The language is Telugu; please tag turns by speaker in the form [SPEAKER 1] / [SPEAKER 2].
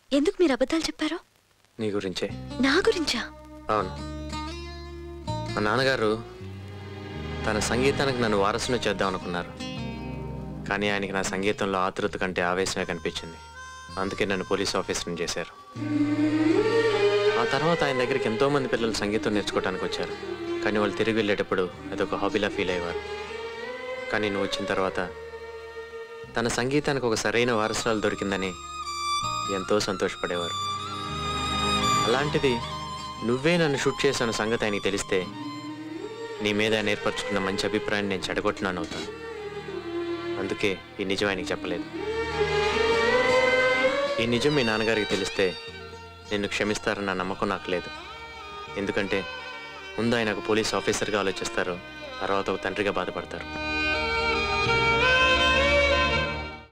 [SPEAKER 1] ఎందుకు మీరు అబద్ధాలు చెప్పారు
[SPEAKER 2] నీ గురించే
[SPEAKER 1] నా గురించా
[SPEAKER 2] అవును మా నాన్నగారు తన సంగీతానికి నన్ను వారసును చేద్దాం అనుకున్నారు కానీ ఆయనకి నా సంగీతంలో ఆతృత కంటే ఆవేశమే కనిపించింది అందుకే నన్ను పోలీస్ ఆఫీసర్ని చేశారు ఆ తర్వాత ఆయన దగ్గరికి ఎంతో మంది పిల్లలు సంగీతం నేర్చుకోవడానికి వచ్చారు కానీ వాళ్ళు తిరిగి వెళ్ళేటప్పుడు అదొక హాబీలా ఫీల్ అయ్యేవారు కానీ నువ్వు వచ్చిన తర్వాత తన సంగీతానికి ఒక సరైన వారసురాలు దొరికిందని ఎంతో సంతోషపడేవారు అలాంటిది నువ్వే నన్ను షూట్ చేసిన సంగతి ఆయనకి తెలిస్తే నీ మీద ఆయన ఏర్పరచుకున్న మంచి అభిప్రాయాన్ని నేను చెడగొట్టినాను అవుతాను అందుకే ఈ నిజం ఆయనకి చెప్పలేదు ఈ నిజం మీ నాన్నగారికి తెలిస్తే నిన్ను క్షమిస్తారన్న నమ్మకం నాకు లేదు ఎందుకంటే ముందు ఆయన ఒక పోలీస్ ఆఫీసర్గా ఆలోచిస్తారు తర్వాత ఒక తండ్రిగా బాధపడతారు